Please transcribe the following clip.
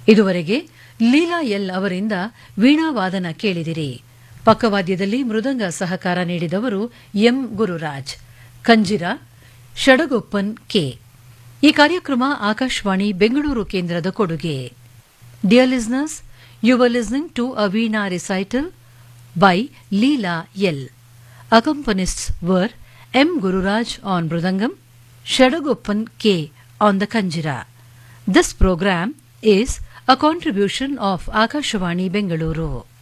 ಇದುವರೆಗೆ ಲೀಲಾ ಎಲ್ ಅವರಿಂದ ವೀಣಾವಾದನ ಕೇಳಿದಿರಿ ಪಕ್ಕವಾದ್ಯದಲ್ಲಿ ಮೃದಂಗ ಸಹಕಾರ ನೀಡಿದವರು ಎಂ ಗುರುರಾಜ್ ಕಂಜಿರ ಷಡಗೊಪ್ಪನ್ ಕೆ ಈ ಕಾರ್ಯಕ್ರಮ ಆಕಾಶವಾಣಿ ಬೆಂಗಳೂರು ಕೇಂದ್ರದ ಕೊಡುಗೆ dear listeners you were listening to a veena recital by Leela L accompanists were M Gururaj on mridangam Shadagoppan K on the kanjira This program is a contribution of Akashvani Bengaluru.